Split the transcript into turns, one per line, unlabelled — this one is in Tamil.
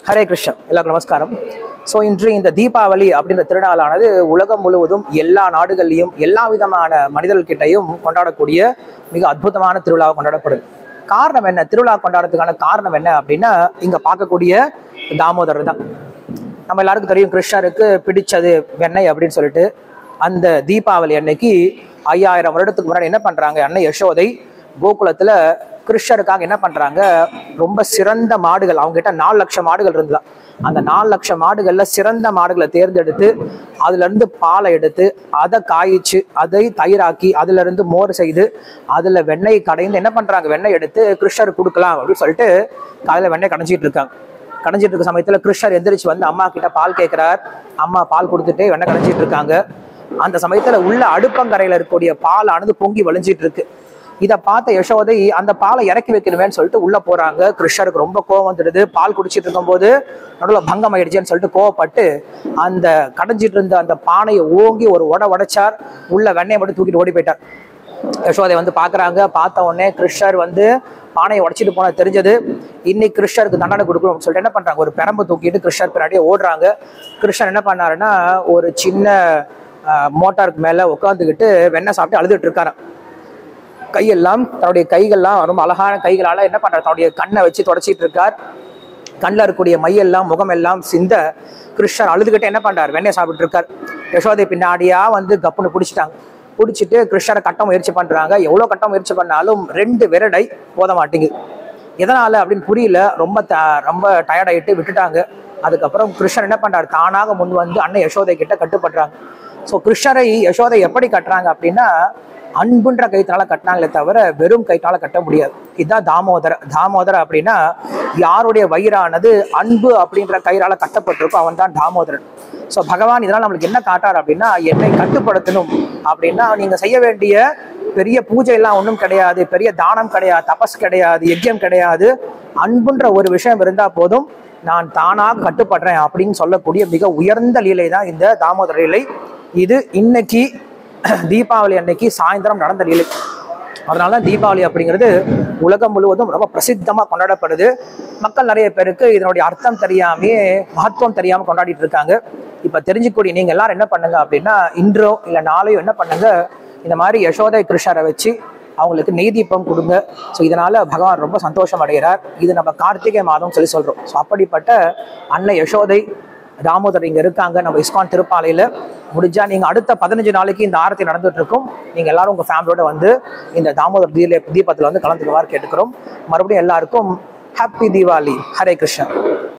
ஹரே கிருஷ்ணன் எல்லாருக்கும் நமஸ்காரம் ஸோ இன்று இந்த தீபாவளி அப்படின்ற திருநாளானது உலகம் முழுவதும் எல்லா நாடுகள்லையும் எல்லா விதமான மனிதர்கிட்டையும் கொண்டாடக்கூடிய மிக அற்புதமான திருவிழாவை கொண்டாடப்படுது காரணம் என்ன திருவிழா கொண்டாடுறதுக்கான காரணம் என்ன அப்படின்னா இங்க பார்க்கக்கூடிய தாமோதரர் தான் நம்ம எல்லாருக்கும் தெரியும் கிருஷ்ணருக்கு பிடிச்சது வெண்ணெய் அப்படின்னு சொல்லிட்டு அந்த தீபாவளி அன்னைக்கு ஐயாயிரம் வருடத்துக்கு முன்னாடி என்ன பண்றாங்க அன்னை யசோதை கோகுலத்துல கிருஷ்ணருக்காக என்ன பண்றாங்க ரொம்ப சிறந்த மாடுகள் அவங்க கிட்ட நாலு லட்சம் மாடுகள் இருந்ததாம் அந்த நாலு லட்சம் மாடுகள்ல சிறந்த மாடுகளை தேர்ந்தெடுத்து அதுல இருந்து பாலை எடுத்து அதை காய்ச்சி அதை தயிராக்கி அதுல இருந்து மோர் செய்து அதுல வெண்ணெய் கடைந்து என்ன பண்றாங்க வெண்ணெய் எடுத்து கிருஷ்ணருக்கு கொடுக்கலாம் அப்படின்னு சொல்லிட்டு காலையில வெண்ணெய் கடைஞ்சிட்டு இருக்காங்க கடைஞ்சிட்டு இருக்க சமயத்துல கிருஷ்ணர் எந்திரிச்சு வந்து அம்மா கிட்ட பால் கேட்கிறார் அம்மா பால் கொடுத்துட்டு வெண்ணெய் கடைஞ்சிட்டு இருக்காங்க அந்த சமயத்துல உள்ள அடுப்பங்கரையில இருக்கக்கூடிய பால் ஆனது பொங்கி வழிஞ்சிட்டு இருக்கு இதை பார்த்த யசோதை அந்த பாலை இறக்கி வைக்கணுமேன்னு சொல்லிட்டு உள்ள போறாங்க கிருஷ்ணருக்கு ரொம்ப கோவம் வந்துடுது பால் குடிச்சிட்டு இருக்கும்போது நடுவில் பங்கம் ஆயிடுச்சுன்னு சொல்லிட்டு கோவப்பட்டு அந்த கடைஞ்சிட்டு இருந்த அந்த பானையை ஓங்கி ஒரு உட உடைச்சார் உள்ள வெண்ணெயை மட்டும் தூக்கிட்டு ஓடி போயிட்டார் யசோதை வந்து பாக்குறாங்க பார்த்த உடனே கிருஷ்ணர் வந்து பானையை உடைச்சிட்டு போன தெரிஞ்சது இன்னைக்கு கிருஷ்ணருக்கு தண்டனை கொடுக்கணும் அப்படின்னு சொல்லிட்டு என்ன பண்றாங்க ஒரு பெரம்பு தூக்கிட்டு கிருஷ்ணர் பின்னாடியே ஓடுறாங்க கிருஷ்ணர் என்ன பண்ணாருன்னா ஒரு சின்ன ஆஹ், மோட்டாருக்கு மேல உட்காந்துக்கிட்டு வெண்ணெய் சாப்பிட்டு அழுதுட்டு இருக்காராம் கையெல்லாம் தன்னுடைய கைகள்லாம் ரொம்ப அழகான கைகளால என்ன பண்றாரு தன்னுடைய கண்ணை வச்சு தொடச்சிட்டு இருக்கார் கண்ணில் இருக்கக்கூடிய மையெல்லாம் முகமெல்லாம் சிந்த கிருஷ்ணர் அழுதுகிட்டு என்ன பண்றாரு வெண்ணெய் சாப்பிட்டு இருக்கார் யசோதை பின்னாடியா வந்து கப்புன்னு பிடிச்சிட்டாங்க பிடிச்சிட்டு கிருஷ்ணரை கட்ட முயற்சி பண்றாங்க எவ்வளவு கட்ட முயற்சி பண்ணாலும் ரெண்டு விரடை போத மாட்டேங்குது எதனால அப்படின்னு புரியல ரொம்ப த ரொம்ப டயர்ட் ஆயிட்டு விட்டுட்டாங்க அதுக்கப்புறம் கிருஷ்ணர் என்ன பண்றாரு தானாக முன் வந்து அன்னை யசோதை கிட்ட கட்டுப்படுறாங்க ஸோ கிருஷ்ணரை யசோதை எப்படி கட்டுறாங்க அப்படின்னா அன்புன்ற கைத்தால கட்டினாங்களே தவிர வெறும் கைத்தால கட்ட முடியாது இதுதான் தாமோதர தாமோதர அப்படின்னா யாருடைய வயிறானது அன்பு அப்படின்ற கயிறால கட்டப்பட்டிருக்கோ அவன் தான் தாமோதரன் ஸோ பகவான் இதனால் நம்மளுக்கு என்ன காட்டார் அப்படின்னா என்னை கட்டுப்படுத்தணும் அப்படின்னா நீங்க செய்ய வேண்டிய பெரிய பூஜை எல்லாம் ஒன்றும் கிடையாது பெரிய தானம் கிடையாது தபஸ் கிடையாது யஜ்யம் கிடையாது அன்புன்ற ஒரு விஷயம் இருந்தா போதும் நான் தானாக கட்டுப்படுறேன் அப்படின்னு சொல்லக்கூடிய மிக உயர்ந்த லீலை தான் இந்த தாமோதர லீலை இது இன்னைக்கு தீபாவளி அன்னைக்கு சாயந்தரம் நடந்த லீலை அதனால தான் தீபாவளி அப்படிங்கிறது உலகம் முழுவதும் ரொம்ப பிரசித்தமா கொண்டாடப்படுது மக்கள் நிறைய பேருக்கு இதனுடைய அர்த்தம் தெரியாமையே மகத்துவம் தெரியாம கொண்டாடிட்டு இருக்காங்க இப்ப தெரிஞ்சுக்கூடிய நீங்க எல்லாரும் என்ன பண்ணுங்க அப்படின்னா இன்றோ இல்ல நாளையோ என்ன பண்ணுங்க இந்த மாதிரி யசோதை கிருஷ்ணரை வச்சு அவங்களுக்கு நெய் தீபம் கொடுங்க ஸோ இதனால பகவான் ரொம்ப சந்தோஷம் அடைகிறார் இது நம்ம கார்த்திகை மாதம் சொல்லி சொல்றோம் ஸோ அப்படிப்பட்ட அன்னை யசோதை தாமோதர் இங்க இருக்காங்க நம்ம இஸ்கான் திருப்பாலையில முடிஞ்சா நீங்க அடுத்த பதினஞ்சு நாளைக்கு இந்த ஆரத்தி நடந்துட்டு இருக்கும் நீங்க எல்லாரும் உங்க ஃபேமிலியோட வந்து இந்த தாமோதர் தீல தீபத்துல வந்து கலந்துக்குவார் கேட்டுக்கிறோம் மறுபடியும் எல்லாருக்கும் ஹாப்பி தீபாவளி ஹரே கிருஷ்ணன்